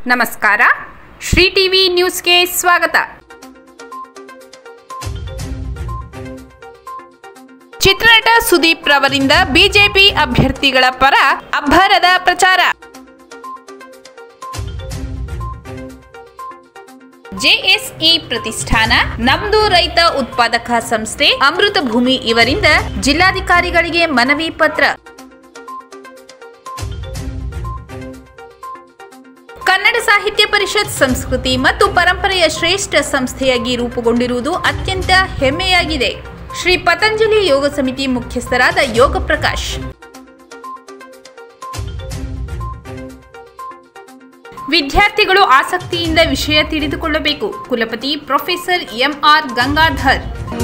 ನಮಸ್ಕಾರ ಶ್ರೀ ಟಿವಿ ನ್ಯೂಸ್ಗೆ ಸ್ವಾಗತ ಚಿತ್ರನಟ ಸುದೀಪ್ ರವರಿಂದ ಬಿಜೆಪಿ ಅಭ್ಯರ್ಥಿಗಳ ಪರ ಅಬ್ಬರದ ಪ್ರಚಾರ ಜೆಎಸ್ಇ ಪ್ರತಿಷ್ಠಾನ ನಮ್ದು ರೈತ ಉತ್ಪಾದಕ ಸಂಸ್ಥೆ ಅಮೃತ ಭೂಮಿ ಇವರಿಂದ ಜಿಲ್ಲಾಧಿಕಾರಿಗಳಿಗೆ ಮನವಿ ಪತ್ರ ಕನ್ನಡ ಸಾಹಿತ್ಯ ಪರಿಷತ್ ಸಂಸ್ಕೃತಿ ಮತ್ತು ಪರಂಪರೆಯ ಶ್ರೇಷ್ಠ ಸಂಸ್ಥೆಯಾಗಿ ರೂಪುಗೊಂಡಿರುವುದು ಅತ್ಯಂತ ಹೆಮ್ಮೆಯಾಗಿದೆ ಶ್ರೀ ಪತಂಜಲಿ ಯೋಗ ಸಮಿತಿ ಮುಖ್ಯಸ್ಥರಾದ ಯೋಗ ಪ್ರಕಾಶ್ ವಿದ್ಯಾರ್ಥಿಗಳು ಆಸಕ್ತಿಯಿಂದ ವಿಷಯ ತಿಳಿದುಕೊಳ್ಳಬೇಕು ಕುಲಪತಿ ಪ್ರೊಫೆಸರ್ ಎಂಆರ್ ಗಂಗಾಧರ್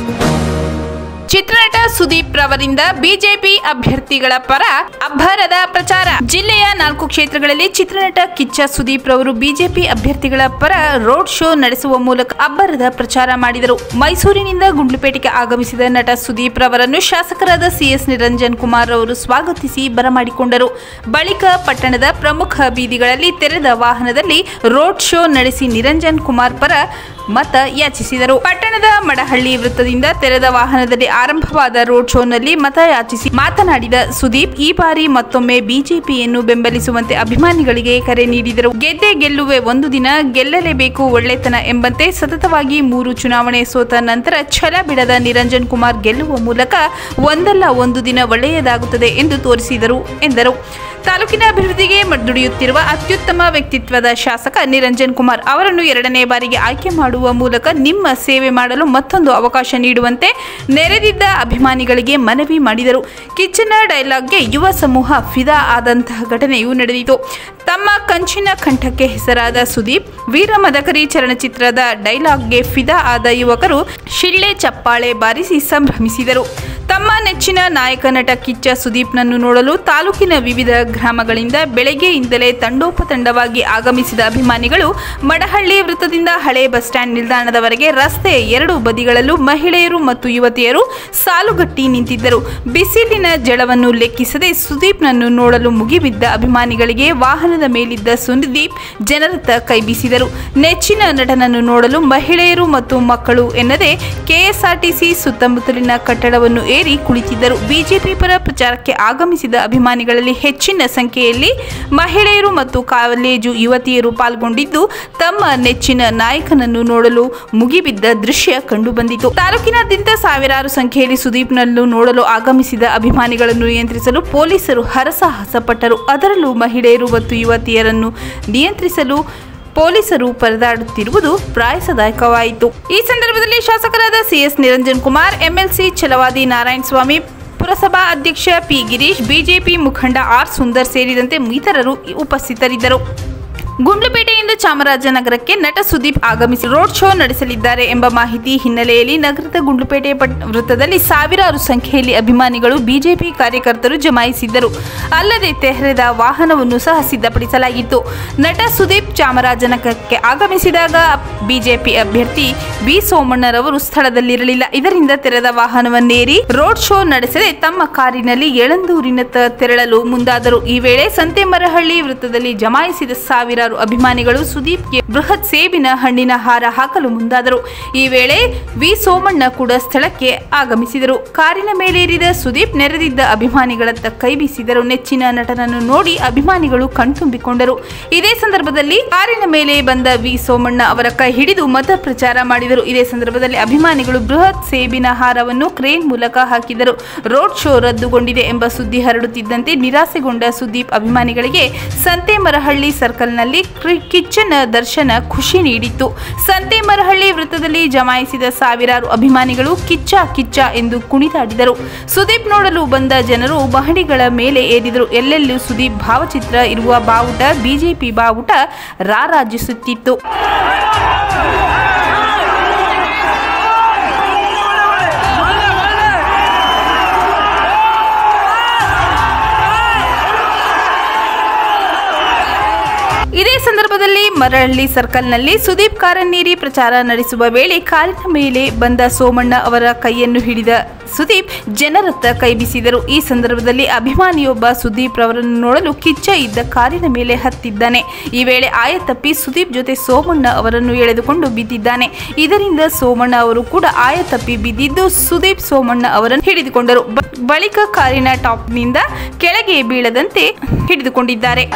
ಚಿತ್ರನಟ ಸುದೀಪ್ ರವರಿಂದ ಬಿಜೆಪಿ ಅಭ್ಯರ್ಥಿಗಳ ಪರ ಅಬ್ಬರದ ಪ್ರಚಾರ ಜಿಲ್ಲೆಯ ನಾಲ್ಕು ಕ್ಷೇತ್ರಗಳಲ್ಲಿ ಚಿತ್ರನಟ ಕಿಚ್ಚ ಸುದೀಪ್ ರವರು ಬಿಜೆಪಿ ಅಭ್ಯರ್ಥಿಗಳ ಪರ ರೋಡ್ ಶೋ ನಡೆಸುವ ಮೂಲಕ ಅಬ್ಬರದ ಪ್ರಚಾರ ಮಾಡಿದರು ಮೈಸೂರಿನಿಂದ ಗುಂಡ್ಲುಪೇಟೆಗೆ ಆಗಮಿಸಿದ ನಟ ಸುದೀಪ್ ರವರನ್ನು ಶಾಸಕರಾದ ಸಿಎಸ್ ನಿರಂಜನ್ ಕುಮಾರ್ ಅವರು ಸ್ವಾಗತಿಸಿ ಬರಮಾಡಿಕೊಂಡರು ಬಳಿಕ ಪಟ್ಟಣದ ಪ್ರಮುಖ ಬೀದಿಗಳಲ್ಲಿ ತೆರೆದ ವಾಹನದಲ್ಲಿ ರೋಡ್ ಶೋ ನಡೆಸಿ ನಿರಂಜನ್ ಕುಮಾರ್ ಪರ ಮತ ಯಾಚಿಸಿದರು ಪಟ್ಟಣದ ಮಡಹಳ್ಳಿ ವೃತ್ತದಿಂದ ತೆರೆದ ವಾಹನದಲ್ಲಿ ಆರಂಭವಾದ ರೋಡ್ ಶೋನಲ್ಲಿ ಮತ ಯಾಚಿಸಿ ಮಾತನಾಡಿದ ಸುದೀಪ್ ಈ ಬಾರಿ ಮತ್ತೊಮ್ಮೆ ಬಿಜೆಪಿಯನ್ನು ಬೆಂಬಲಿಸುವಂತೆ ಅಭಿಮಾನಿಗಳಿಗೆ ಕರೆ ನೀಡಿದರು ಗೆದ್ದೆ ಗೆಲ್ಲುವೆ ಒಂದು ದಿನ ಗೆಲ್ಲಲೇಬೇಕು ಒಳ್ಳೆತನ ಎಂಬಂತೆ ಸತತವಾಗಿ ಮೂರು ಚುನಾವಣೆ ಸೋತ ನಂತರ ಛಲ ಬಿಡದ ನಿರಂಜನ್ ಕುಮಾರ್ ಗೆಲ್ಲುವ ಮೂಲಕ ಒಂದಲ್ಲ ಒಂದು ದಿನ ಒಳ್ಳೆಯದಾಗುತ್ತದೆ ಎಂದು ತೋರಿಸಿದರು ಎಂದರು ತಾಲೂಕಿನ ಅಭಿವೃದ್ಧಿಗೆ ದುಡಿಯುತ್ತಿರುವ ಅತ್ಯುತ್ತಮ ವ್ಯಕ್ತಿತ್ವದ ಶಾಸಕ ನಿರಂಜನ್ ಕುಮಾರ್ ಅವರನ್ನು ಎರಡನೇ ಬಾರಿಗೆ ಆಯ್ಕೆ ಮಾಡುವ ಮೂಲಕ ನಿಮ್ಮ ಸೇವೆ ಮಾಡಲು ಮತ್ತೊಂದು ಅವಕಾಶ ನೀಡುವಂತೆ ನೆರೆದಿದ್ದ ಅಭಿಮಾನಿಗಳಿಗೆ ಮನವಿ ಮಾಡಿದರು ಕಿಚ್ಚನ ಡೈಲಾಗ್ಗೆ ಯುವ ಸಮೂಹ ಫಿದಾ ಆದಂತಹ ಘಟನೆಯೂ ನಡೆದಿತು ತಮ್ಮ ಕಂಚಿನ ಕಂಠಕ್ಕೆ ಹೆಸರಾದ ಸುದೀಪ್ ವೀರ ಮದಕರಿ ಚಲನಚಿತ್ರದ ಡೈಲಾಗ್ಗೆ ಫಿದಾ ಆದ ಯುವಕರು ಶಿಳ್ಳೆ ಚಪ್ಪಾಳೆ ಬಾರಿಸಿ ಸಂಭ್ರಮಿಸಿದರು ತಮ್ಮ ನೆಚ್ಚಿನ ನಾಯಕ ನಟ ಕಿಚ್ಚ ಸುದೀಪ್ನನ್ನು ನೋಡಲು ತಾಲೂಕಿನ ವಿವಿಧ ಗ್ರಾಮಗಳಿಂದ ಬೆಳಗ್ಗೆಯಿಂದಲೇ ತಂಡೋಪತಂಡವಾಗಿ ಆಗಮಿಸಿದ ಅಭಿಮಾನಿಗಳು ಮಡಹಳ್ಳಿ ವೃತ್ತದಿಂದ ಹಳೆ ಬಸ್ ಸ್ಟ್ಯಾಂಡ್ ನಿಲ್ದಾಣದವರೆಗೆ ರಸ್ತೆಯ ಎರಡು ಬದಿಗಳಲ್ಲೂ ಮಹಿಳೆಯರು ಮತ್ತು ಯುವತಿಯರು ಸಾಲುಗಟ್ಟಿ ನಿಂತಿದ್ದರು ಬಿಸಿಲಿನ ಜಳವನ್ನು ಲೆಕ್ಕಿಸದೆ ಸುದೀಪ್ನನ್ನು ನೋಡಲು ಮುಗಿಬಿದ್ದ ಅಭಿಮಾನಿಗಳಿಗೆ ವಾಹನದ ಮೇಲಿದ್ದ ಸುದೀಪ್ ಜನರತ್ತ ಕೈಬೀಸಿದರು ನೆಚ್ಚಿನ ನಟನನ್ನು ನೋಡಲು ಮಹಿಳೆಯರು ಮತ್ತು ಮಕ್ಕಳು ಎನ್ನದೆ ಕೆಎಸ್ಆರ್ಟಿಸಿ ಸುತ್ತಮುತ್ತಲಿನ ಕಟ್ಟಡವನ್ನು ಏರಿ ಕುಳಿತಿದ್ದರು ಬಿಜೆಪಿ ಪರ ಪ್ರಚಾರಕ್ಕೆ ಆಗಮಿಸಿದ ಅಭಿಮಾನಿಗಳಲ್ಲಿ ಹೆಚ್ಚಿನ ಸಂಖ್ಯೆಯಲ್ಲಿ ಮಹಿಳೆಯರು ಮತ್ತು ಕಾಲೇಜು ಯುವತಿಯರು ಪಾಲ್ಗೊಂಡಿದ್ದು ತಮ್ಮ ನೆಚ್ಚಿನ ನಾಯಕನನ್ನು ನೋಡಲು ಮುಗಿಬಿದ್ದ ದೃಶ್ಯ ಕಂಡುಬಂದಿತು ತಾಲೂಕಿನಾದ್ಯಂತ ಸಾವಿರಾರು ಸಂಖ್ಯೆಯಲ್ಲಿ ಸುದೀಪ್ನನ್ನು ನೋಡಲು ಆಗಮಿಸಿದ ಅಭಿಮಾನಿಗಳನ್ನು ನಿಯಂತ್ರಿಸಲು ಪೊಲೀಸರು ಹರಸಾಹಸ ಪಟ್ಟರು ಅದರಲ್ಲೂ ಮಹಿಳೆಯರು ಮತ್ತು ಯುವತಿಯರನ್ನು ನಿಯಂತ್ರಿಸಲು ಪೊಲೀಸರು ಪರದಾಡುತ್ತಿರುವುದು ಪ್ರಾಯಸದಾಯಕವಾಯಿತು ಈ ಸಂದರ್ಭದಲ್ಲಿ ಶಾಸಕರಾದ ಸಿಎಸ್ ನಿರಂಜನ್ ಕುಮಾರ್ ಎಂಎಲ್ಸಿ ಛಲವಾದಿ ನಾರಾಯಣ ಸ್ವಾಮಿ ಪುರಸಭಾ ಅಧ್ಯಕ್ಷ ಪಿ ಗಿರೀಶ್ ಬಿಜೆಪಿ ಮುಖಂಡ ಆರ್ ಸುಂದರ್ ಸೇರಿದಂತೆ ಇತರರು ಉಪಸ್ಥಿತರಿದ್ದರು ಗುಂಡ್ಲುಪೇಟೆಯಿಂದ ಚಾಮರಾಜನಗರಕ್ಕೆ ನಟ ಸುದೀಪ್ ಆಗಮಿಸಿ ರೋಡ್ ಶೋ ನಡೆಸಲಿದ್ದಾರೆ ಎಂಬ ಮಾಹಿತಿ ಹಿನ್ನೆಲೆಯಲ್ಲಿ ನಗರದ ಗುಂಡ್ಲುಪೇಟೆ ಪಟ್- ವೃತ್ತದಲ್ಲಿ ಸಾವಿರಾರು ಸಂಖ್ಯೆಯಲ್ಲಿ ಅಭಿಮಾನಿಗಳು ಬಿಜೆಪಿ ಕಾರ್ಯಕರ್ತರು ಜಮಾಯಿಸಿದ್ದರು ಅಲ್ಲದೆ ತೆರೆದ ವಾಹನವನ್ನು ಸಹ ಸಿದ್ಧಪಡಿಸಲಾಗಿತ್ತು ನಟ ಸುದೀಪ್ ಚಾಮರಾಜನಗರಕ್ಕೆ ಆಗಮಿಸಿದಾಗ ಬಿಜೆಪಿ ಅಭ್ಯರ್ಥಿ ಬಿ ಸೋಮಣ್ಣರವರು ಸ್ಥಳದಲ್ಲಿರಲಿಲ್ಲ ಇದರಿಂದ ತೆರೆದ ವಾಹನವನ್ನೇರಿ ರೋಡ್ ಶೋ ನಡೆಸದೆ ತಮ್ಮ ಕಾರಿನಲ್ಲಿ ಯಳಂದೂರಿನತ್ತ ತೆರಳಲು ಮುಂದಾದರು ಈ ವೇಳೆ ಸಂತೆಮರಹಳ್ಳಿ ವೃತ್ತದಲ್ಲಿ ಜಮಾಯಿಸಿದ ಸಾವಿರಾರು ಅಭಿಮಾನಿಗಳು ಸುದೀಪ್ಗೆ ಬೃಹತ್ ಸೇಬಿನ ಹಣ್ಣಿನ ಹಾರ ಹಾಕಲು ಮುಂದಾದರು ಈ ವೇಳೆ ವಿ ಸೋಮಣ್ಣ ಕೂಡ ಸ್ಥಳಕ್ಕೆ ಆಗಮಿಸಿದರು ಕಾರಿನ ಮೇಲೇರಿದ ಸುದೀಪ್ ನೆರೆದಿದ್ದ ಅಭಿಮಾನಿಗಳತ್ತ ಕೈ ಬೀಸಿದರು ನೆಚ್ಚಿನ ನಟನನ್ನು ನೋಡಿ ಅಭಿಮಾನಿಗಳು ಕಣ್ತುಂಬಿಕೊಂಡರು ಇದೇ ಸಂದರ್ಭದಲ್ಲಿ ಕಾರಿನ ಮೇಲೆ ಬಂದ ವಿ ಸೋಮಣ್ಣ ಅವರ ಕೈ ಹಿಡಿದು ಮತ ಪ್ರಚಾರ ಮಾಡಿದರು ಇದೇ ಸಂದರ್ಭದಲ್ಲಿ ಅಭಿಮಾನಿಗಳು ಬೃಹತ್ ಸೇಬಿನ ಹಾರವನ್ನು ಕ್ರೇನ್ ಮೂಲಕ ಹಾಕಿದರು ರೋಡ್ ಶೋ ರದ್ದುಗೊಂಡಿದೆ ಎಂಬ ಸುದ್ದಿ ಹರಡುತ್ತಿದ್ದಂತೆ ನಿರಾಸೆಗೊಂಡ ಸುದೀಪ್ ಅಭಿಮಾನಿಗಳಿಗೆ ಸಂತೆಮರಹಳ್ಳಿ ಸರ್ಕಲ್ನಲ್ಲಿ ಕ್ರಿ- ಕಿಚ್ಚನ ದರ್ಶನ ಖುಷಿ ನೀಡಿತ್ತು ಸಂತೆಮರಹಳ್ಳಿ ವೃತ್ತದಲ್ಲಿ ಜಮಾಯಿಸಿದ ಸಾವಿರಾರು ಅಭಿಮಾನಿಗಳು ಕಿಚ್ಚ ಕಿಚ್ಚ ಎಂದು ಕುಣಿದಾಡಿದರು ಸುದೀಪ್ ನೋಡಲು ಬಂದ ಜನರು ಮಹಡಿಗಳ ಮೇಲೆ ಏರಿದರು ಎಲ್ಲೆಲ್ಲೂ ಸುದೀಪ್ ಭಾವಚಿತ್ರ ಇರುವ ಬಾವುಟ ಬಿಜೆಪಿ ಬಾವುಟ ರಾರಾಜಿಸುತ್ತಿತ್ತು ಇದೇ ಸಂದರ್ಭದಲ್ಲಿ ಮರಹಳ್ಳಿ ಸರ್ಕಲ್ನಲ್ಲಿ ಸುದೀಪ್ ಕಾರನ್ನೇರಿ ಪ್ರಚಾರ ನಡೆಸುವ ವೇಳೆ ಕಾರಿನ ಮೇಲೆ ಬಂದ ಸೋಮಣ್ಣ ಅವರ ಕೈಯನ್ನು ಹಿಡಿದ ಸುದೀಪ್ ಜನರತ್ತ ಕೈಬೀಸಿದರು ಈ ಸಂದರ್ಭದಲ್ಲಿ ಅಭಿಮಾನಿಯೊಬ್ಬ ಸುದೀಪ್ ರವರನ್ನು ನೋಡಲು ಕಿಚ್ಚ ಇದ್ದ ಕಾರಿನ ಮೇಲೆ ಹತ್ತಿದ್ದಾನೆ ಈ ವೇಳೆ ಆಯತಪ್ಪಿ ಸುದೀಪ್ ಜೊತೆ ಸೋಮಣ್ಣ ಅವರನ್ನು ಎಳೆದುಕೊಂಡು ಬಿದ್ದಿದ್ದಾನೆ ಇದರಿಂದ ಸೋಮಣ್ಣ ಅವರು ಕೂಡ ಆಯತಪ್ಪಿ ಬಿದ್ದಿದ್ದು ಸುದೀಪ್ ಸೋಮಣ್ಣ ಅವರನ್ನು ಹಿಡಿದುಕೊಂಡರು ಬ- ಬಳಿಕ ಕಾರಿನ ಟಾಪ್ನಿಂದ ಕೆಳಗೆ ಬೀಳದಂತೆ ಹಿಡಿದುಕೊಂಡಿದ್ದಾರೆ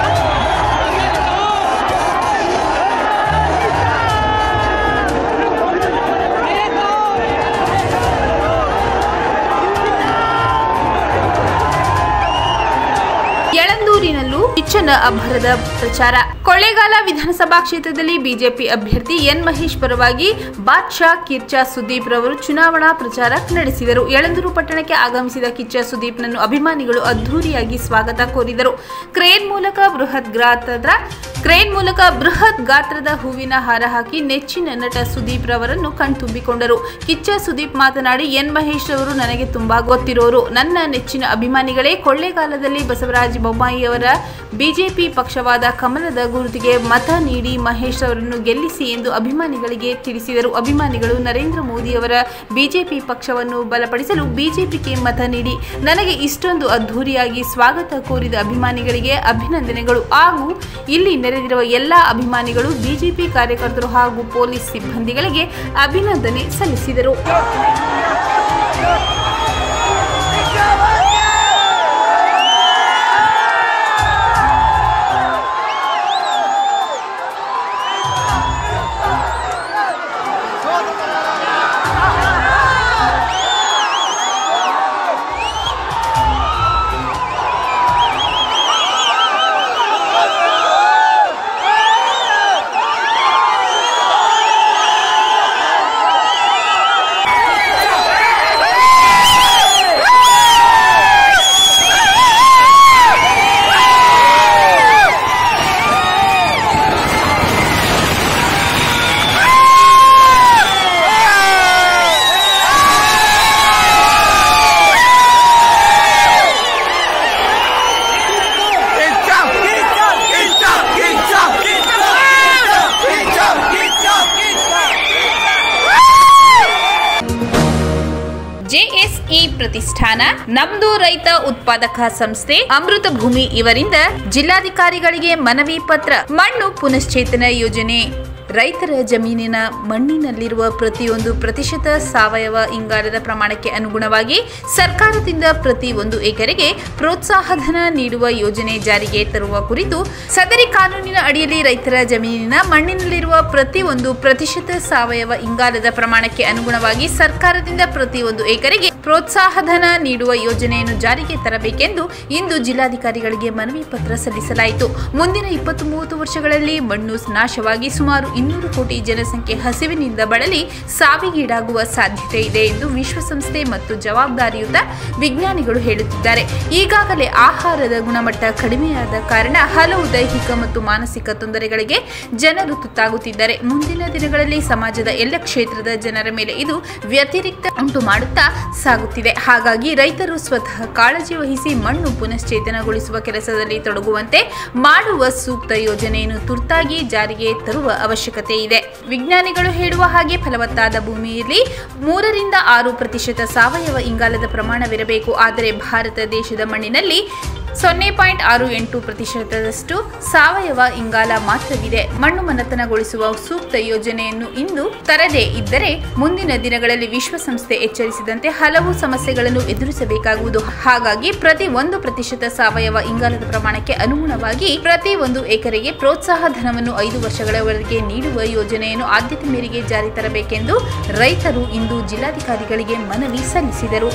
ಯಳಂದೂರಿನಲ್ಲೂ ಕಿಚ್ಚನ ಅಬ್ಬರದ ಪ್ರಚಾರ ಕೊಳ್ಳೇಗಾಲ ವಿಧಾನಸಭಾ ಕ್ಷೇತ್ರದಲ್ಲಿ ಬಿಜೆಪಿ ಅಭ್ಯರ್ಥಿ ಎನ್ ಮಹೇಶ್ ಪರವಾಗಿ ಬಾದ್ಶಾ ಕಿರ್ಚಾ ಸುದೀಪ್ ರವರು ಚುನಾವಣಾ ಪ್ರಚಾರ ನಡೆಸಿದರು ಯಳಂದೂರು ಪಟ್ಟಣಕ್ಕೆ ಆಗಮಿಸಿದ ಕಿಚ್ಚ ಸುದೀಪ್ನನ್ನು ಅಭಿಮಾನಿಗಳು ಅದ್ಧೂರಿಯಾಗಿ ಸ್ವಾಗತ ಕೋರಿದರು ಕ್ರೇನ್ ಮೂಲಕ ಬೃಹತ್ ಗಾತ್ರದ ಕ್ರೇನ್ ಮೂಲಕ ಬೃಹತ್ ಗಾತ್ರದ ಹೂವಿನ ಹಾರ ಹಾಕಿ ನೆಚ್ಚಿನ ನಟ ಸುದೀಪ್ ರವರನ್ನು ಕಣ್ತುಂಬಿಕೊಂಡರು ಕಿಚ್ಚ ಸುದೀಪ್ ಮಾತನಾಡಿ ಎನ್ ಮಹೇಶ್ ಅವರು ನನಗೆ ತುಂಬಾ ಗೊತ್ತಿರೋರು ನನ್ನ ನೆಚ್ಚಿನ ಅಭಿಮಾನಿಗಳೇ ಕೊಳ್ಳೇಗಾಲದಲ್ಲಿ ಬಸವರಾಜ ಬೊಮ್ಮಾಯಿ ಅವರ ಬಿಜೆಪಿ ಪಕ್ಷವಾದ ಕಮಲದ ಗುರುತಿಗೆ ಮತ ನೀಡಿ ಮಹೇಶ್ ಅವರನ್ನು ಗೆಲ್ಲಿಸಿ ಎಂದು ಅಭಿಮಾನಿಗಳಿಗೆ ತಿಳಿಸಿದರು ಅಭಿಮಾನಿಗಳು ನರೇಂದ್ರ ಮೋದಿ ಅವರ ಬಿಜೆಪಿ ಪಕ್ಷವನ್ನು ಬಲಪಡಿಸಲು ಬಿಜೆಪಿಗೆ ಮತ ನೀಡಿ ನನಗೆ ಇಷ್ಟೊಂದು ಅದ್ಧೂರಿಯಾಗಿ ಸ್ವಾಗತ ಕೋರಿದ ಅಭಿಮಾನಿಗಳಿಗೆ ಅಭಿನಂದನೆಗಳು ಹಾಗೂ ಇಲ್ಲಿ ನೆರೆದಿರುವ ಎಲ್ಲ ಅಭಿಮಾನಿಗಳು ಬಿಜೆಪಿ ಕಾರ್ಯಕರ್ತರು ಹಾಗೂ ಪೊಲೀಸ್ ಸಿಬ್ಬಂದಿಗಳಿಗೆ ಅಭಿನಂದನೆ ಸಲ್ಲಿಸಿದರು ಜೆಎಸ್ಇ ಪ್ರತಿಷ್ಠಾನ ನಮ್ದು ರೈತ ಉತ್ಪಾದಕ ಸಂಸ್ಥೆ ಅಮೃತ ಭೂಮಿ ಇವರಿಂದ ಜಿಲ್ಲಾಧಿಕಾರಿಗಳಿಗೆ ಮನವಿ ಪತ್ರ ಮಣ್ಣು ಪುನಶ್ಚೇತನ ಯೋಜನೆ ರೈತರ ಜಮೀನಿನ ಮಣ್ಣಿನಲ್ಲಿರುವ ಪ್ರತಿಯೊಂದು ಪ್ರತಿಶತ ಸಾವಯವ ಇಂಗಾಲದ ಪ್ರಮಾಣಕ್ಕೆ ಅನುಗುಣವಾಗಿ ಸರ್ಕಾರದಿಂದ ಪ್ರತಿ ಒಂದು ಎಕರೆಗೆ ಪ್ರೋತ್ಸಾಹಧನ ನೀಡುವ ಯೋಜನೆ ಜಾರಿಗೆ ತರುವ ಕುರಿತು ಸದರಿ ಕಾನೂನಿನ ಅಡಿಯಲ್ಲಿ ರೈತರ ಜಮೀನಿನ ಮಣ್ಣಿನಲ್ಲಿರುವ ಪ್ರತಿ ಒಂದು ಪ್ರತಿಶತ ಸಾವಯವ ಇಂಗಾಲದ ಪ್ರಮಾಣಕ್ಕೆ ಅನುಗುಣವಾಗಿ ಸರ್ಕಾರದಿಂದ ಪ್ರತಿ ಒಂದು ಎಕರೆಗೆ ಪ್ರೋತ್ಸಾಹಧನ ನೀಡುವ ಯೋಜನೆಯನ್ನು ಜಾರಿಗೆ ತರಬೇಕೆಂದು ಇಂದು ಜಿಲ್ಲಾಧಿಕಾರಿಗಳಿಗೆ ಮನವಿ ಪತ್ರ ಸಲ್ಲಿಸಲಾಯಿತು ಮುಂದಿನ ಇಪ್ಪತ್ತು ಮೂವತ್ತು ವರ್ಷಗಳಲ್ಲಿ ಮಣ್ಣು ನಾಶವಾಗಿ ಸುಮಾರು ಇನ್ನೂರು ಕೋಟಿ ಜನಸಂಖ್ಯೆ ಹಸಿವಿನಿಂದ ಬಳಲಿ ಸಾವಿಗೀಡಾಗುವ ಸಾಧ್ಯತೆ ಇದೆ ಎಂದು ವಿಶ್ವಸಂಸ್ಥೆ ಮತ್ತು ಜವಾಬ್ದಾರಿಯುತ ವಿಜ್ಞಾನಿಗಳು ಹೇಳುತ್ತಿದ್ದಾರೆ ಈಗಾಗಲೇ ಆಹಾರದ ಗುಣಮಟ್ಟ ಕಡಿಮೆಯಾದ ಕಾರಣ ಹಲವು ದೈಹಿಕ ಮತ್ತು ಮಾನಸಿಕ ತೊಂದರೆಗಳಿಗೆ ಜನರು ತುತ್ತಾಗುತ್ತಿದ್ದಾರೆ ಮುಂದಿನ ದಿನಗಳಲ್ಲಿ ಸಮಾಜದ ಎಲ್ಲ ಕ್ಷೇತ್ರದ ಜನರ ಮೇಲೆ ಇದು ವ್ಯತಿರಿಕ್ತ ಉಂಟು ಮಾಡುತ್ತಾ ಸಾಗುತ್ತಿದೆ ಹಾಗಾಗಿ ರೈತರು ಸ್ವತಃ ಕಾಳಜಿ ವಹಿಸಿ ಮಣ್ಣು ಪುನಶ್ಚೇತನಗೊಳಿಸುವ ಕೆಲಸದಲ್ಲಿ ತೊಡಗುವಂತೆ ಮಾಡುವ ಸೂಕ್ತ ಯೋಜನೆಯನ್ನು ತುರ್ತಾಗಿ ಜಾರಿಗೆ ತರುವ ಅವಶ್ಯಕತೆ ಇದೆ ವಿಜ್ಞಾನಿಗಳು ಹೇಳುವ ಹಾಗೆ ಫಲವತ್ತಾದ ಭೂಮಿಯಲ್ಲಿ ಮೂರರಿಂದ ಆರು ಪ್ರತಿಶತ ಸಾವಯವ ಇಂಗಾಲದ ಪ್ರಮಾಣವಿರಬೇಕು ಆದರೆ ಭಾರತ ದೇಶದ ಮಣ್ಣಿನಲ್ಲಿ ಸೊನ್ನೆ ಪಾಯಿಂಟ್ ಆರು ಎಂಟು ಪ್ರತಿಶತದಷ್ಟು ಸಾವಯವ ಇಂಗಾಲ ಮಾತ್ರವಿದೆ ಮಣ್ಣು ಮನತನಗೊಳಿಸುವ ಸೂಕ್ತ ಯೋಜನೆಯನ್ನು ಇಂದು ತರದೇ ಇದ್ದರೆ ಮುಂದಿನ ದಿನಗಳಲ್ಲಿ ವಿಶ್ವಸಂಸ್ಥೆ ಎಚ್ಚರಿಸಿದಂತೆ ಹಲವು ಸಮಸ್ಯೆಗಳನ್ನು ಎದುರಿಸಬೇಕಾಗುವುದು ಹಾಗಾಗಿ ಪ್ರತಿ ಒಂದು ಪ್ರತಿಶತ ಸಾವಯವ ಇಂಗಾಲದ ಪ್ರಮಾಣಕ್ಕೆ ಅನುಗುಣವಾಗಿ ಪ್ರತಿ ಒಂದು ಎಕರೆಗೆ ಪ್ರೋತ್ಸಾಹ ಧನವನ್ನು ಐದು ವರ್ಷಗಳವರೆಗೆ ನೀಡುವ ಯೋಜನೆಯನ್ನು ಆದ್ಯತೆ ಮೇರೆಗೆ ಜಾರಿ ತರಬೇಕೆಂದು ರೈತರು ಇಂದು ಜಿಲ್ಲಾಧಿಕಾರಿಗಳಿಗೆ ಮನವಿ ಸಲ್ಲಿಸಿದರು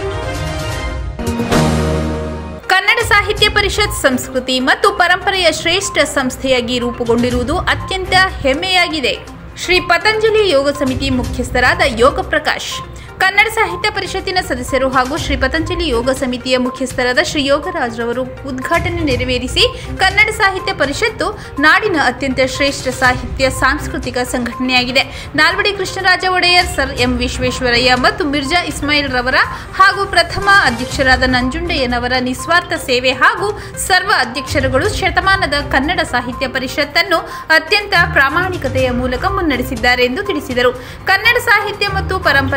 ಕನ್ನಡ ಸಾಹಿತ್ಯ ಪರಿಷತ್ ಸಂಸ್ಕೃತಿ ಮತ್ತು ಪರಂಪರೆಯ ಶ್ರೇಷ್ಠ ಸಂಸ್ಥೆಯಾಗಿ ರೂಪುಗೊಂಡಿರುವುದು ಅತ್ಯಂತ ಹೆಮ್ಮೆಯಾಗಿದೆ ಶ್ರೀ ಪತಂಜಲಿ ಯೋಗ ಸಮಿತಿ ಮುಖ್ಯಸ್ಥರಾದ ಯೋಗ ಪ್ರಕಾಶ್ ಕನ್ನಡ ಸಾಹಿತ್ಯ ಪರಿಷತ್ತಿನ ಸದಸ್ಯರು ಹಾಗೂ ಶ್ರೀ ಪತಂಜಲಿ ಯೋಗ ಸಮಿತಿಯ ಮುಖ್ಯಸ್ಥರಾದ ಶ್ರೀ ಯೋಗರಾಜ್ ರವರು ಉದ್ಘಾಟನೆ ನೆರವೇರಿಸಿ ಕನ್ನಡ ಸಾಹಿತ್ಯ ಪರಿಷತ್ತು ನಾಡಿನ ಅತ್ಯಂತ ಶ್ರೇಷ್ಠ ಸಾಹಿತ್ಯ ಸಾಂಸ್ಕೃತಿಕ ಸಂಘಟನೆಯಾಗಿದೆ ನಾಲ್ವಡಿ ಕೃಷ್ಣರಾಜ ಒಡೆಯರ್ ಸರ್ ಎಂ ವಿಶ್ವೇಶ್ವರಯ್ಯ ಮತ್ತು ಮಿರ್ಜಾ ಇಸ್ಮಾಯಿಲ್ ರವರ ಹಾಗೂ ಪ್ರಥಮ ಅಧ್ಯಕ್ಷರಾದ ನಂಜುಂಡಯ್ಯನವರ ನಿಸ್ವಾರ್ಥ ಸೇವೆ ಹಾಗೂ ಸರ್ವ ಅಧ್ಯಕ್ಷರುಗಳು ಶತಮಾನದ ಕನ್ನಡ ಸಾಹಿತ್ಯ ಪರಿಷತ್ತನ್ನು ಅತ್ಯಂತ ಪ್ರಾಮಾಣಿಕತೆಯ ಮೂಲಕ ಮುನ್ನಡೆಸಿದ್ದಾರೆ ಎಂದು ತಿಳಿಸಿದರು ಕನ್ನಡ ಸಾಹಿತ್ಯ ಮತ್ತು ಪರಂಪರೆಯನ್ನು ಉಳಿಸಿ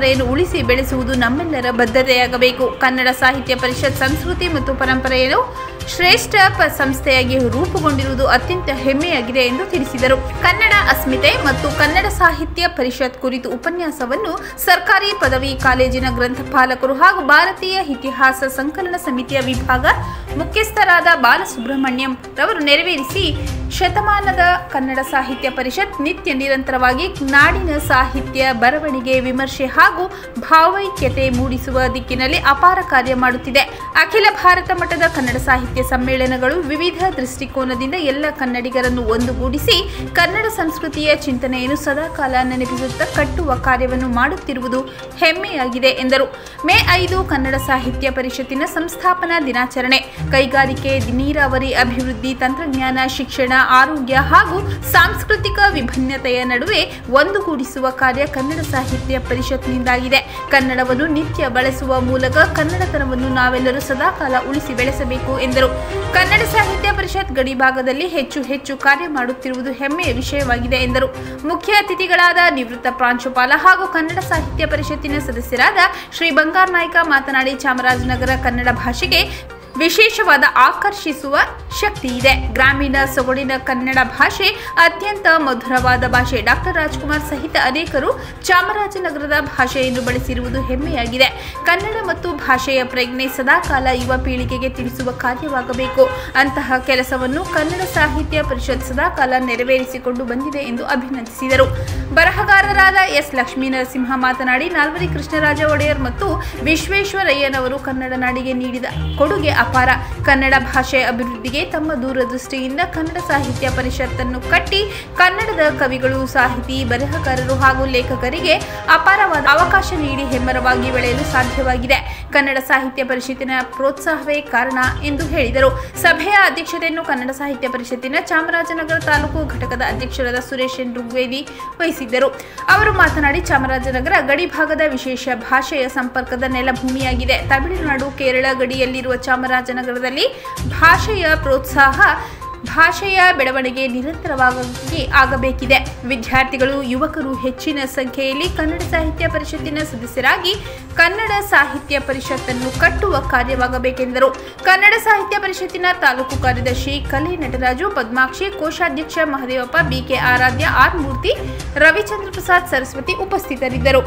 ಉಳಿಸಿ ಬೆಳೆಸುವುದು ನಮ್ಮೆಲ್ಲರ ಬದ್ಧತೆಯಾಗಬೇಕು ಕನ್ನಡ ಸಾಹಿತ್ಯ ಪರಿಷತ್ ಸಂಸ್ಕೃತಿ ಮತ್ತು ಪರಂಪರೆಯನ್ನು ಶ್ರೇಷ್ಠ ಪ ಸಂಸ್ಥೆಯಾಗಿ ರೂಪುಗೊಂಡಿರುವುದು ಅತ್ಯಂತ ಹೆಮ್ಮೆಯಾಗಿದೆ ಎಂದು ತಿಳಿಸಿದರು ಕನ್ನಡ ಅಸ್ಮಿತೆ ಮತ್ತು ಕನ್ನಡ ಸಾಹಿತ್ಯ ಪರಿಷತ್ ಕುರಿತು ಉಪನ್ಯಾಸವನ್ನು ಸರ್ಕಾರಿ ಪದವಿ ಕಾಲೇಜಿನ ಗ್ರಂಥಪಾಲಕರು ಹಾಗೂ ಭಾರತೀಯ ಇತಿಹಾಸ ಸಂಕಲನ ಸಮಿತಿಯ ವಿಭಾಗ ಮುಖ್ಯಸ್ಥರಾದ ಬಾಲಸುಬ್ರಹ್ಮಣ್ಯಂ ರವರು ನೆರವೇರಿಸಿ ಶತಮಾನದ ಕನ್ನಡ ಸಾಹಿತ್ಯ ಪರಿಷತ್ ನಿತ್ಯ ನಿರಂತರವಾಗಿ ನಾಡಿನ ಸಾಹಿತ್ಯ ಬರವಣಿಗೆ ವಿಮರ್ಶೆ ಹಾಗೂ ಭಾವೈಕ್ಯತೆ ಮೂಡಿಸುವ ದಿಕ್ಕಿನಲ್ಲಿ ಅಪಾರ ಕಾರ್ಯ ಮಾಡುತ್ತಿದೆ ಅಖಿಲ ಭಾರತ ಮಟ್ಟದ ಕನ್ನಡ ಸಾಹಿತ್ಯ ಸಮ್ಮೇಳನಗಳು ವಿವಿಧ ದೃಷ್ಟಿಕೋನದಿಂದ ಎಲ್ಲ ಕನ್ನಡಿಗರನ್ನು ಒಂದುಗೂಡಿಸಿ ಕನ್ನಡ ಸಂಸ್ಕೃತಿಯ ಚಿಂತನೆಯನ್ನು ಸದಾಕಾಲ ನೆನಪಿಸುತ್ತಾ ಕಟ್ಟುವ ಕಾರ್ಯವನ್ನು ಮಾಡುತ್ತಿರುವುದು ಹೆಮ್ಮೆಯಾಗಿದೆ ಎಂದರು ಮೇ ಐದು ಕನ್ನಡ ಸಾಹಿತ್ಯ ಪರಿಷತ್ತಿನ ಸಂಸ್ಥಾಪನಾ ದಿನಾಚರಣೆ ಕೈಗಾರಿಕೆ ನೀರಾವರಿ ಅಭಿವೃದ್ಧಿ ತಂತ್ರಜ್ಞಾನ ಶಿಕ್ಷಣ ಆರೋಗ್ಯ ಹಾಗೂ ಸಾಂಸ್ಕೃತಿಕ ವಿಭಿನ್ನತೆಯ ನಡುವೆ ಒಂದುಗೂಡಿಸುವ ಕಾರ್ಯ ಕನ್ನಡ ಸಾಹಿತ್ಯ ಪರಿಷತ್ನಿಂದಾಗಿದೆ ಕನ್ನಡವನ್ನು ನಿತ್ಯ ಬಳಸುವ ಮೂಲಕ ಕನ್ನಡತನವನ್ನು ನಾವೆಲ್ಲರೂ ಸದಾಕಾಲ ಉಳಿಸಿ ಬೆಳೆಸಬೇಕು ಎಂದರು ಕನ್ನಡ ಸಾಹಿತ್ಯ ಪರಿಷತ್ ಗಡಿಭಾಗದಲ್ಲಿ ಹೆಚ್ಚು ಹೆಚ್ಚು ಕಾರ್ಯ ಮಾಡುತ್ತಿರುವುದು ಹೆಮ್ಮೆಯ ವಿಷಯವಾಗಿದೆ ಎಂದರು ಮುಖ್ಯ ಅತಿಥಿಗಳಾದ ನಿವೃತ್ತ ಪ್ರಾಂಶುಪಾಲ ಹಾಗೂ ಕನ್ನಡ ಸಾಹಿತ್ಯ ಪರಿಷತ್ತಿನ ಸದಸ್ಯರಾದ ಶ್ರೀ ಬಂಗಾರ್ ನಾಯ್ಕ ಮಾತನಾಡಿ ಚಾಮರಾಜನಗರ ಕನ್ನಡ ಭಾಷೆಗೆ ವಿಶೇಷವಾದ ಆಕರ್ಷಿಸುವ ಶಕ್ತಿ ಇದೆ ಗ್ರಾಮೀಣ ಸೊಗಡಿನ ಕನ್ನಡ ಭಾಷೆ ಅತ್ಯಂತ ಮಧುರವಾದ ಭಾಷೆ ಡಾಕ್ಟರ್ ರಾಜ್ಕುಮಾರ್ ಸಹಿತ ಅನೇಕರು ಚಾಮರಾಜನಗರದ ಭಾಷೆಯನ್ನು ಬಳಸಿರುವುದು ಹೆಮ್ಮೆಯಾಗಿದೆ ಕನ್ನಡ ಮತ್ತು ಭಾಷೆಯ ಪ್ರಜ್ಞೆ ಸದಾಕಾಲ ಯುವ ಪೀಳಿಗೆಗೆ ತಿಳಿಸುವ ಕಾರ್ಯವಾಗಬೇಕು ಅಂತಹ ಕೆಲಸವನ್ನು ಕನ್ನಡ ಸಾಹಿತ್ಯ ಪರಿಷತ್ ಸದಾಕಾಲ ನೆರವೇರಿಸಿಕೊಂಡು ಬಂದಿದೆ ಎಂದು ಅಭಿನಂದಿಸಿದರು ಬರಹಗಾರರಾದ ಎಸ್ ಲಕ್ಷ್ಮೀ ನರಸಿಂಹ ಮಾತನಾಡಿ ನಾಲ್ವರಿ ಕೃಷ್ಣರಾಜ ಒಡೆಯರ್ ಮತ್ತು ವಿಶ್ವೇಶ್ವರಯ್ಯನವರು ಕನ್ನಡ ನಾಡಿಗೆ ನೀಡಿದ ಕೊಡುಗೆ ಅಪಾರ ಕನ್ನಡ ಭಾಷೆಯ ಅಭಿವೃದ್ಧಿಗೆ ತಮ್ಮ ದೂರದೃಷ್ಟಿಯಿಂದ ಕನ್ನಡ ಸಾಹಿತ್ಯ ಪರಿಷತ್ತನ್ನು ಕಟ್ಟಿ ಕನ್ನಡದ ಕವಿಗಳು ಸಾಹಿತಿ ಬರಹಗಾರರು ಹಾಗೂ ಲೇಖಕರಿಗೆ ಅಪಾರವಾದ ಅವಕಾಶ ನೀಡಿ ಹೆಮ್ಮರವಾಗಿ ಬೆಳೆಯಲು ಸಾಧ್ಯವಾಗಿದೆ ಕನ್ನಡ ಸಾಹಿತ್ಯ ಪರಿಷತ್ತಿನ ಪ್ರೋತ್ಸಾಹವೇ ಕಾರಣ ಎಂದು ಹೇಳಿದರು ಸಭೆಯ ಅಧ್ಯಕ್ಷತೆಯನ್ನು ಕನ್ನಡ ಸಾಹಿತ್ಯ ಪರಿಷತ್ತಿನ ಚಾಮರಾಜನಗರ ತಾಲೂಕು ಘಟಕದ ಅಧ್ಯಕ್ಷರಾದ ಸುರೇಶ್ ಎನ್ ಋಗ್ವೇದಿ ವಹಿಸಿದ್ದರು ಅವರು ಮಾತನಾಡಿ ಚಾಮರಾಜನಗರ ಗಡಿ ಭಾಗದ ವಿಶೇಷ ಭಾಷೆಯ ಸಂಪರ್ಕದ ನೆಲಭೂಮಿಯಾಗಿದೆ ತಮಿಳುನಾಡು ಕೇರಳ ಗಡಿಯಲ್ಲಿರುವ ಚಾಮರಾಜನಗರದಲ್ಲಿ ಭಾಷೆಯ ಪ್ರೋತ್ಸಾಹ ಭಾಷೆಯ ಬೆಳವಣಿಗೆ ನಿರಂತರವಾಗಿ ಆಗಬೇಕಿದೆ ವಿದ್ಯಾರ್ಥಿಗಳು ಯುವಕರು ಹೆಚ್ಚಿನ ಸಂಖ್ಯೆಯಲ್ಲಿ ಕನ್ನಡ ಸಾಹಿತ್ಯ ಪರಿಷತ್ತಿನ ಸದಸ್ಯರಾಗಿ ಕನ್ನಡ ಸಾಹಿತ್ಯ ಪರಿಷತ್ತನ್ನು ಕಟ್ಟುವ ಕಾರ್ಯವಾಗಬೇಕೆಂದರು ಕನ್ನಡ ಸಾಹಿತ್ಯ ಪರಿಷತ್ತಿನ ತಾಲೂಕು ಕಾರ್ಯದರ್ಶಿ ಕಲೆ ನಟರಾಜು ಪದ್ಮಾಕ್ಷಿ ಕೋಶಾಧ್ಯಕ್ಷ ಮಹದೇವಪ್ಪ ಬಿಕೆ ಆರಾಧ್ಯ ಆರ್ ಮೂರ್ತಿ ರವಿಚಂದ್ರ ಪ್ರಸಾದ್ ಸರಸ್ವತಿ ಉಪಸ್ಥಿತರಿದ್ದರು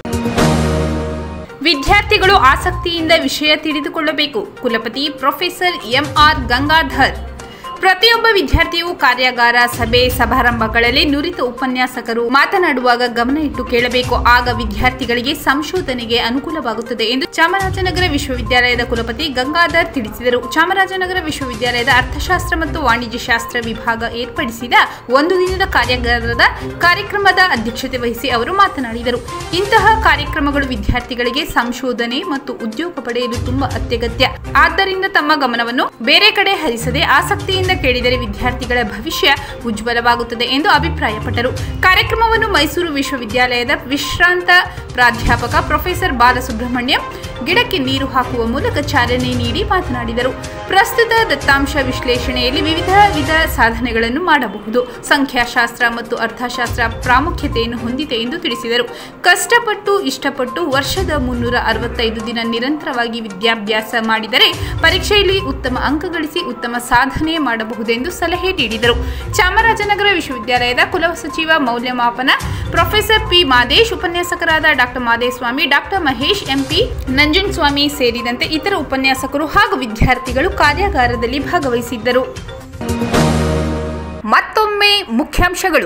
ವಿದ್ಯಾರ್ಥಿಗಳು ಆಸಕ್ತಿಯಿಂದ ವಿಷಯ ತಿಳಿದುಕೊಳ್ಳಬೇಕು ಕುಲಪತಿ ಪ್ರೊಫೆಸರ್ ಎಂಆರ್ ಗಂಗಾಧರ್ ಪ್ರತಿಯೊಬ್ಬ ವಿದ್ಯಾರ್ಥಿಯು ಕಾರ್ಯಾಗಾರ ಸಭೆ ಸಮಾರಂಭಗಳಲ್ಲಿ ನುರಿತ ಉಪನ್ಯಾಸಕರು ಮಾತನಾಡುವಾಗ ಗಮನ ಇಟ್ಟು ಕೇಳಬೇಕು ಆಗ ವಿದ್ಯಾರ್ಥಿಗಳಿಗೆ ಸಂಶೋಧನೆಗೆ ಅನುಕೂಲವಾಗುತ್ತದೆ ಎಂದು ಚಾಮರಾಜನಗರ ವಿಶ್ವವಿದ್ಯಾಲಯದ ಕುಲಪತಿ ಗಂಗಾಧರ್ ತಿಳಿಸಿದರು ಚಾಮರಾಜನಗರ ವಿಶ್ವವಿದ್ಯಾಲಯದ ಅರ್ಥಶಾಸ್ತ್ರ ಮತ್ತು ವಾಣಿಜ್ಯ ಶಾಸ್ತ್ರ ವಿಭಾಗ ಏರ್ಪಡಿಸಿದ ಒಂದು ದಿನದ ಕಾರ್ಯಾಗಾರದ ಕಾರ್ಯಕ್ರಮದ ಅಧ್ಯಕ್ಷತೆ ವಹಿಸಿ ಅವರು ಮಾತನಾಡಿದರು ಇಂತಹ ಕಾರ್ಯಕ್ರಮಗಳು ವಿದ್ಯಾರ್ಥಿಗಳಿಗೆ ಸಂಶೋಧನೆ ಮತ್ತು ಉದ್ಯೋಗ ಪಡೆಯಲು ತುಂಬಾ ಅತ್ಯಗತ್ಯ ಆದ್ದರಿಂದ ತಮ್ಮ ಗಮನವನ್ನು ಬೇರೆ ಕಡೆ ಹರಿಸದೆ ಆಸಕ್ತಿಯಿಂದ ಕೇಳಿದರೆ ವಿದ್ಯಾರ್ಥಿಗಳ ಭವಿಷ್ಯ ಉಜ್ವಲವಾಗುತ್ತದೆ ಎಂದು ಅಭಿಪ್ರಾಯಪಟ್ಟರು ಕಾರ್ಯಕ್ರಮವನ್ನು ಮೈಸೂರು ವಿಶ್ವವಿದ್ಯಾಲಯದ ವಿಶ್ರಾಂತ ಪ್ರಾಧ್ಯಾಪಕ ಪ್ರೊಫೆಸರ್ ಬಾಲಸುಬ್ರಹ್ಮಣ್ಯಂ ಗಿಡಕ್ಕೆ ನೀರು ಹಾಕುವ ಮೂಲಕ ಚಾಲನೆ ನೀಡಿ ಮಾತನಾಡಿದರು ಪ್ರಸ್ತುತ ದತ್ತಾಂಶ ವಿಶ್ಲೇಷಣೆಯಲ್ಲಿ ವಿವಿಧ ವಿಧ ಸಾಧನೆಗಳನ್ನು ಮಾಡಬಹುದು ಸಂಖ್ಯಾಶಾಸ್ತ್ರ ಮತ್ತು ಅರ್ಥಶಾಸ್ತ್ರ ಪ್ರಾಮುಖ್ಯತೆಯನ್ನು ಹೊಂದಿದೆ ಎಂದು ತಿಳಿಸಿದರು ಕಷ್ಟಪಟ್ಟು ಇಷ್ಟಪಟ್ಟು ವರ್ಷದ ಮುನ್ನೂರ ಅರವತ್ತೈದು ದಿನ ನಿರಂತರವಾಗಿ ವಿದ್ಯಾಭ್ಯಾಸ ಮಾಡಿದರೆ ಪರೀಕ್ಷೆಯಲ್ಲಿ ಉತ್ತಮ ಅಂಕ ಗಳಿಸಿ ಉತ್ತಮ ಸಾಧನೆ ಮಾಡಬಹುದೆಂದು ಸಲಹೆ ನೀಡಿದರು ಚಾಮರಾಜನಗರ ವಿಶ್ವವಿದ್ಯಾಲಯದ ಕುಲಸಚಿವ ಮೌಲ್ಯಮಾಪನ ಪ್ರೊಫೆಸರ್ ಪಿ ಮಾದೇಶ್ ಉಪನ್ಯಾಸಕರಾದ doctor Madeswamy doctor Mahesh MP Nanjundaswamy ಸೇರಿದಂತೆ ಇತರ ಉಪನ್ಯಾಸಕರು ಹಾಗೂ ವಿದ್ಯಾರ್ಥಿಗಳು ಕಾರ್ಯಾಗಾರದಲ್ಲಿ ಭಾಗವಹಿಸಿದ್ದರು ಮತ್ತೊಮ್ಮೆ ಮುಖ್ಯಾಂಶಗಳು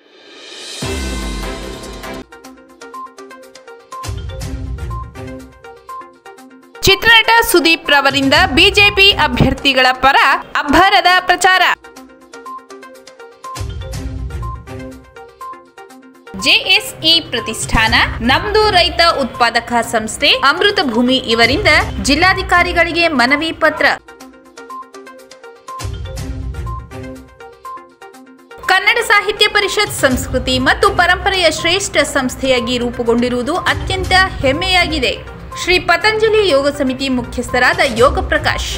ಚಿತ್ರನಟ ಸುದೀಪ್ ರವರಿಂದ ಬಿಜೆಪಿ ಅಭ್ಯರ್ಥಿಗಳ ಪರ ಅಬ್ಬರದ ಪ್ರಚಾರ ಜೆಎಸ್ಇ ಪ್ರತಿಷ್ಠಾನ ನಮ್ದು ರೈತ ಉತ್ಪಾದಕ ಸಂಸ್ಥೆ ಅಮೃತ ಭೂಮಿ ಇವರಿಂದ ಜಿಲ್ಲಾಧಿಕಾರಿಗಳಿಗೆ ಮನವಿ ಪತ್ರ ಕನ್ನಡ ಸಾಹಿತ್ಯ ಪರಿಷತ್ ಸಂಸ್ಕೃತಿ ಮತ್ತು ಪರಂಪರೆಯ ಶ್ರೇಷ್ಠ ಸಂಸ್ಥೆಯಾಗಿ ರೂಪುಗೊಂಡಿರುವುದು ಅತ್ಯಂತ ಹೆಮ್ಮೆಯಾಗಿದೆ ಶ್ರೀ ಪತಂಜಲಿ ಯೋಗ ಸಮಿತಿ ಮುಖ್ಯಸ್ಥರಾದ ಯೋಗ ಪ್ರಕಾಶ್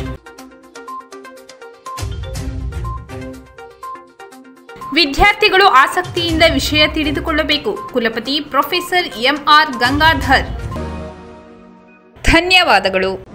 ವಿದ್ಯಾರ್ಥಿಗಳು ಆಸಕ್ತಿಯಿಂದ ವಿಷಯ ತಿಳಿದುಕೊಳ್ಳಬೇಕು ಕುಲಪತಿ ಪ್ರೊಫೆಸರ್ ಎಂಆರ್ ಗಂಗಾಧರ್ ಧನ್ಯವಾದಗಳು